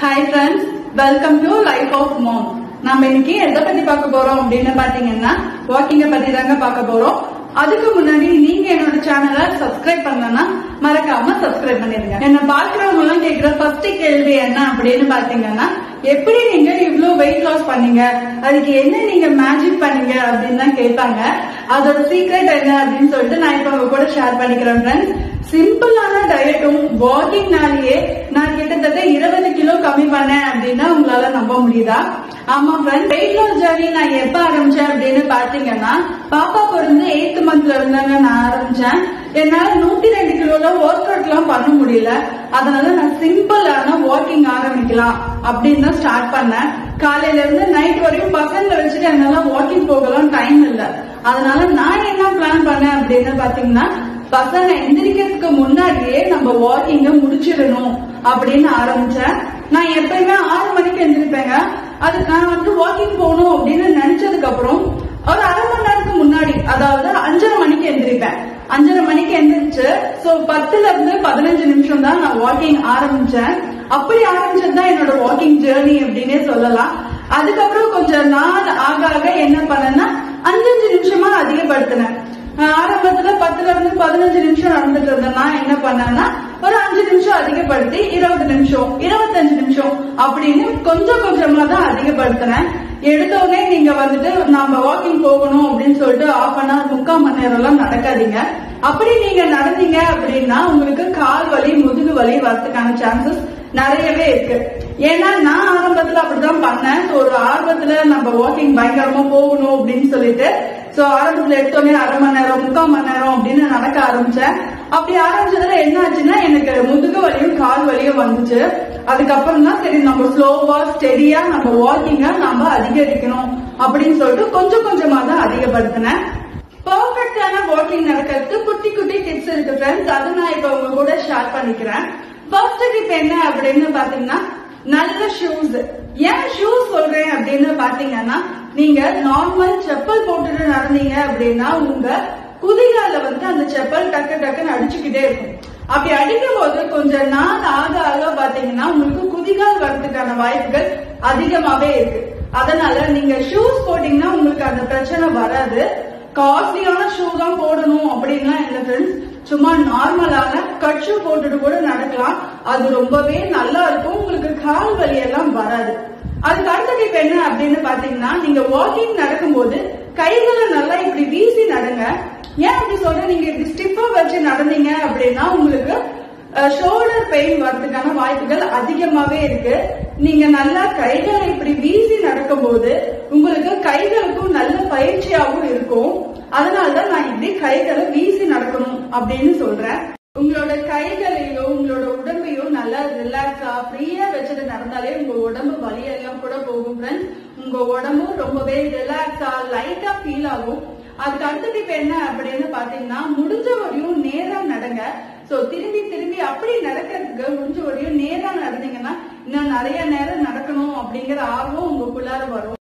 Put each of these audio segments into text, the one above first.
hi friends welcome to life of mom நம்ம இன்னைக்கு எதை பத்தி பார்க்க போறோம் அப்படின்னு பாத்தீங்கன்னா வாக்கிங்க பத்தி தாங்க பார்க்க போறோம் அதுக்கு முன்னாடி நீங்க என்னோட சேனலை சப்ஸ்கிரைப் பண்ணலன்னா மறக்காம சப்ஸ்கிரைப் பண்ணிருங்க என்ன பாக்குறவங்க எல்லாம் கேக்குற ஃபர்ஸ்ட் கேள்வி என்ன அப்படின்னு பாத்தீங்கன்னா எப்படி நீங்க இவ்ளோ வெயிட் லாஸ் பண்ணீங்க அதுக்கு என்ன நீங்க மேஜிக் பண்ணீங்க அப்படின்னு தான் கேட்பாங்க அதோட சீக்ரெட் என்ன அப்படின்னு சொல்லிட்டு நான் இப்ப உங்க கூட ஷேர் பண்ணிக்கிறேன் ஃப்ரெண்ட்ஸ் சிம்பிளான டயட்டும் வாக்கிங்னாலேயே நான் கிட்டத்தட்ட இருபது கிலோ கம்மி பண்ணேன் அப்படின்னா உங்களால நம்ப முடியுதா ஆமா ஃப்ரெண்ட் வெயிட் லாஸ் ஜர்னி நான் எப்ப ஆரம்பிச்சேன் அப்படின்னு பாத்தீங்கன்னா பாப்பா பிறந்து எயித்து மந்த்ல இருந்தாங்க நான் ஆரம்பிச்சேன் என்னால நூத்தி ரெண்டு கிலோல ஒர்க் அவுட் எல்லாம் பண்ண முடியல அதனால நான் சிம்பிளான வாக்கிங் ஆரம்பிக்கலாம் அப்படின்னு தான் ஸ்டார்ட் பண்ணேன் காலையில இருந்து நைட் வரைக்கும் பசங்களை வச்சுட்டு என்னால வாக்கிங் போகலாம் டைம் இல்ல அதனால நான் என்ன பிளான் பண்ணேன் அப்படின்னு பாத்தீங்கன்னா பசங்க எந்திரிக்கிறதுக்கு முன்னாடியே நம்ம வாக்கிங்க முடிச்சிடணும் அப்படின்னு ஆரம்பிச்சேன் நான் எப்பயுமே ஆறு மணிக்கு எந்திரிப்பேங்க அது நான் வந்து வாக்கிங் போகணும் அப்படின்னு நினைச்சதுக்கு அப்புறம் ஒரு அரை மணி நேரத்துக்கு முன்னாடி அதாவது அஞ்சரை மணிக்கு எந்திரிப்பேன் அஞ்சரை மணிக்கு எந்திரிச்சு சோ பத்துல இருந்து பதினஞ்சு நிமிஷம் தான் நான் வாக்கிங் ஆரம்பிச்சேன் அப்படி ஆரம்பிச்சது தான் என்னோட வாக்கிங் ஜேர்னி அப்படின்னே சொல்லலாம் அதுக்கப்புறம் கொஞ்சம் நாள் ஆக ஆக என்ன பண்ணேன்னா அஞ்சஞ்சு நிமிஷமா அதிகப்படுத்தினேன் நான் ஆரம்பத்துல பத்துல இருந்து பதினஞ்சு நிமிஷம் நடந்துட்டு இருந்தேன்னா என்ன பண்ணேன்னா ஒரு அஞ்சு நிமிஷம் அதிகப்படுத்தி இருபது நிமிஷம் இருபத்தஞ்சு நிமிஷம் அப்படின்னு கொஞ்சம் கொஞ்சமா தான் அதிகப்படுத்தினேன் எடுத்த உடனே நீங்க வந்துட்டு நாம வாக்கிங் போகணும் அப்படின்னு சொல்லிட்டு ஆஃப் அன் ஹவர் முக்கால் மணி நேரம் எல்லாம் நடக்காதீங்க அப்படி நீங்க நடந்தீங்க அப்படின்னா உங்களுக்கு கால் வலி முதுகு வலி வரதுக்கான சான்சஸ் நிறையவே இருக்கு ஏன்னா நான் ஆரம்பத்துல அப்படிதான் பண்ணேன் So, ஒரு ஆர்வத்துல நம்ம வாக்கிங் பயங்கரமா போகணும் அப்படின்னு சொல்லிட்டு சோ ஆரம்பத்துல எடுத்தோடனே அரை மணி நேரம் முக்கால் மணி நேரம் அப்படின்னு நடக்க ஆரம்பிச்சேன் அப்படி ஆரம்பிச்சதுல என்ன ஆச்சுன்னா எனக்கு முதுகு வலியும் கால் வலியும் வந்துச்சு அதுக்கப்புறம் தான் சரி நம்ம ஸ்லோவா ஸ்டெடியா நம்ம வாக்கிங்க நம்ம அதிகரிக்கணும் அப்படின்னு சொல்லிட்டு கொஞ்சம் கொஞ்சமா தான் அதிகப்படுத்தினேன் பர்ஃபெக்டான வாக்கிங் நடக்கிறதுக்கு குட்டி குட்டி டிப்ஸ் இருக்கு ஃப்ரெண்ட்ஸ் அது நான் இப்ப உங்க கூட ஷேர் பண்ணிக்கிறேன் ஃபர்ஸ்ட் டிப் என்ன அப்படின்னு பாத்தீங்கன்னா நல்ல ஷூஸ் ஏன் ஷூஸ் சொல்றேன் அப்படின்னு பாத்தீங்கன்னா நீங்க நார்மல் செப்பல் போட்டுட்டு நடந்தீங்க அப்படின்னா உங்க குதிகால வந்து அந்த செப்பல் டக்கு டக்குன்னு அடிச்சுக்கிட்டே இருக்கும் அப்படி அடிக்கும் போது கொஞ்சம் நாள் ஆக ஆக பாத்தீங்கன்னா உங்களுக்கு குதிகால் வரதுக்கான வாய்ப்புகள் அதிகமாவே இருக்கு அதனால நீங்க ஷூஸ் போட்டீங்கன்னா உங்களுக்கு அந்த பிரச்சனை வராது காஸ்ட்லியான ஷூ தான் போடணும் அப்படின்லாம் இல்ல ஃப்ரெண்ட்ஸ் சும்மா நார்மலான கட் ஷூ போட்டுட்டு கூட நடக்கலாம் அது ரொம்பவே நல்லா இருக்கும் உங்களுக்கு கால் வலி எல்லாம் வராது அதுக்கு அடுத்த டிப் என்ன அப்படின்னு பாத்தீங்கன்னா நீங்க வாக்கிங் நடக்கும்போது கைகளை நல்லா இப்படி வீசி நடங்க ஏன் அப்படி சொல்றேன் நீங்க இப்படி ஸ்டிஃபா வச்சு நடந்தீங்க அப்படின்னா உங்களுக்கு ஷோல்டர் பெயின் வரதுக்கான வாய்ப்புகள் அதிகமாவே இருக்கு நீங்க நல்லா கைகளை இப்படி வீசி நடக்கும்போது உங்களுக்கு கைகளுக்கும் நல்ல பயிற்சியாகவும் இருக்கும் அதனாலதான் நான் இப்படி கைகளை வீசி நடக்கணும் அப்படின்னு சொல்றேன் உங்களோட கைகளையோ உங்களோட உடம்பையோ நல்லா ரிலாக்ஸா ஃப்ரீயா வச்சுட்டு நடந்தாலே உங்க உடம்பு வலியெல்லாம் கூட போகும் ஃப்ரெண்ட்ஸ் உங்க உடம்பும் ரொம்பவே ரிலாக்ஸா லைட்டா ஃபீல் ஆகும் அதுக்கு அடுத்த டிப் என்ன அப்படின்னு பாத்தீங்கன்னா முடிஞ்ச வரையும் நேரா நடங்க சோ திரும்பி திரும்பி அப்படி நடக்கிறதுக்கு முடிஞ்ச வரையும் நேரா நடந்தீங்கன்னா இன்னும் நிறைய நேரம் நடக்கணும் அப்படிங்கிற ஆர்வம் உங்களுக்குள்ளார வரும்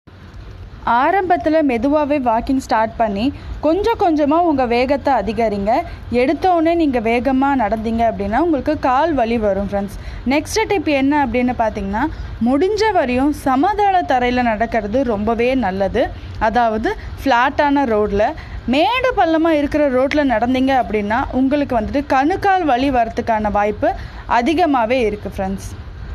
ஆரம்பத்தில் மெதுவாகவே வாக்கிங் ஸ்டார்ட் பண்ணி கொஞ்சம் கொஞ்சமாக உங்கள் வேகத்தை அதிகரிங்க எடுத்தோடனே நீங்கள் வேகமாக நடந்தீங்க அப்படின்னா உங்களுக்கு கால் வலி வரும் ஃப்ரெண்ட்ஸ் நெக்ஸ்ட் டிப் என்ன அப்படின்னு பார்த்தீங்கன்னா முடிஞ்ச வரையும் சமதள தரையில் நடக்கிறது ரொம்பவே நல்லது அதாவது ஃப்ளாட்டான ரோட்டில் மேடு பள்ளமாக இருக்கிற ரோட்டில் நடந்தீங்க அப்படின்னா உங்களுக்கு வந்துட்டு கணுக்கால் வலி வரத்துக்கான வாய்ப்பு அதிகமாகவே இருக்குது ஃப்ரெண்ட்ஸ்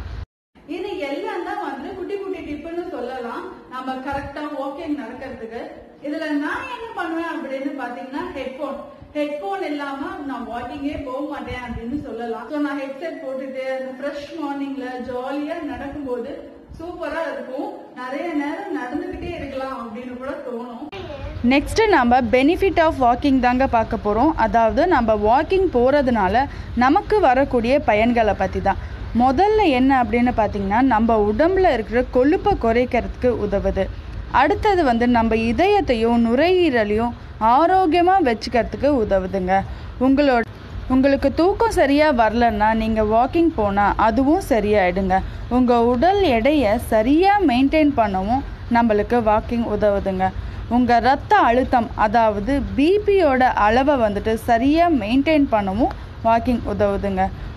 இது எல்லாம் தான் வந்து குட்டி குட்டி டிப்புன்னு சொல்லலாம் நம்ம கரெக்டா வாக்கிங் நடக்கிறதுக்கு இதுல நான் என்ன பண்ணுவேன் அப்படின்னு பாத்தீங்கன்னா ஹெட்போன் ஹெட்போன் இல்லாம நான் வாக்கிங்கே போக மாட்டேன் அப்படின்னு சொல்லலாம் சோ நான் ஹெட்செட் போட்டுட்டு அந்த ஃப்ரெஷ் மார்னிங்ல ஜாலியா நடக்கும்போது சூப்பரா இருக்கும் நிறைய நேரம் நடந்துகிட்டே இருக்கலாம் அப்படின்னு கூட தோணும் நெக்ஸ்ட்டு நம்ம பெனிஃபிட் ஆஃப் வாக்கிங் தாங்க பார்க்க போகிறோம் அதாவது நம்ம வாக்கிங் போகிறதுனால நமக்கு வரக்கூடிய பயன்களை பற்றி தான் முதல்ல என்ன அப்படின்னு பார்த்தீங்கன்னா நம்ம உடம்புல இருக்கிற கொழுப்பை குறைக்கிறதுக்கு உதவுது அடுத்தது வந்து நம்ம இதயத்தையும் நுரையீரலையும் ஆரோக்கியமாக வச்சுக்கிறதுக்கு உதவுதுங்க உங்களோட உங்களுக்கு தூக்கம் சரியாக வரலன்னா நீங்கள் வாக்கிங் போனால் அதுவும் சரியாயிடுங்க உங்கள் உடல் எடையை சரியாக மெயின்டைன் பண்ணவும் நம்மளுக்கு வாக்கிங் உதவுதுங்க உங்கள் ரத்த அழுத்தம் அதாவது பிபியோட அளவை வந்துட்டு சரியாக மெயின்டைன் பண்ணவும் வாக்கிங் உதவுதுங்க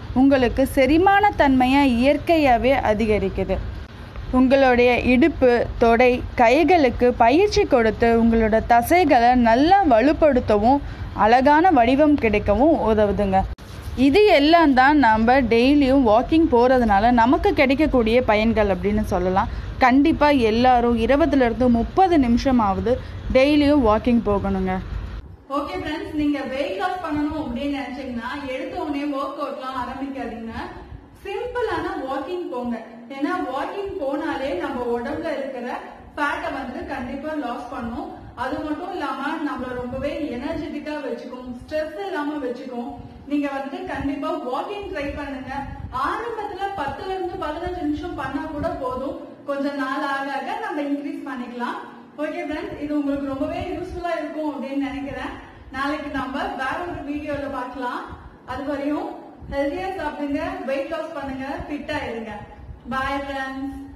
உங்களுக்கு செரிமான தன்மையை இயற்கையாகவே அதிகரிக்குது உங்களுடைய இடுப்பு தொடை கைகளுக்கு பயிற்சி கொடுத்து உங்களோட தசைகளை நல்லா வலுப்படுத்தவும் அழகான வடிவம் கிடைக்கவும் உதவுதுங்க இது எல்லாம் தான் நம்ம டெய்லியும் வாக்கிங் போகிறதுனால நமக்கு கிடைக்கக்கூடிய பயன்கள் அப்படின்னு சொல்லலாம் கண்டிப்பாக எல்லாரும் இருபதுலேருந்து முப்பது நிமிஷமாவது டெய்லியும் வாக்கிங் போகணுங்க ஓகே ஃப்ரெண்ட்ஸ் நீங்க வெயிட் லாஸ் பண்ணணும் அப்படின்னு நினைச்சீங்கன்னா எடுத்த உடனே ஒர்க் அவுட்லாம் ஆரம்பிக்காதீங்க சிம்பிளான வாக்கிங் போங்க ஏன்னா வாக்கிங் போனாலே நம்ம உடம்புல இருக்கிற ஃபேட்டை வந்து கண்டிப்பா லாஸ் பண்ணும் அது மட்டும் இல்லாம நம்மள ரொம்பவே எனர்ஜெட்டிக்கா வச்சுக்கும் ஸ்ட்ரெஸ் இல்லாம வச்சுக்கும் நீங்க வந்து கண்டிப்பா வாக்கிங் ட்ரை பண்ணுங்க ஆரம்பத்துல பத்துல இருந்து பதினஞ்சு நிமிஷம் பண்ணா கூட போதும் கொஞ்சம் நாள் ஆக ஆக நம்ம இன்க்ரீஸ் பண்ணிக்கலாம் ஓகே ஃப்ரெண்ட்ஸ் இது உங்களுக்கு ரொம்பவே யூஸ்ஃபுல்லா இருக்கும் அப்படின்னு நினைக்கிறேன் நாளைக்கு நம்ம வேற ஒரு வீடியோல பார்க்கலாம் அது வரையும் ஹெல்தியா சாப்பிடுங்க வெயிட் லாஸ் பண்ணுங்க ஃபிட்டா இருங்க பாய் ஃப்ரெண்ட்ஸ்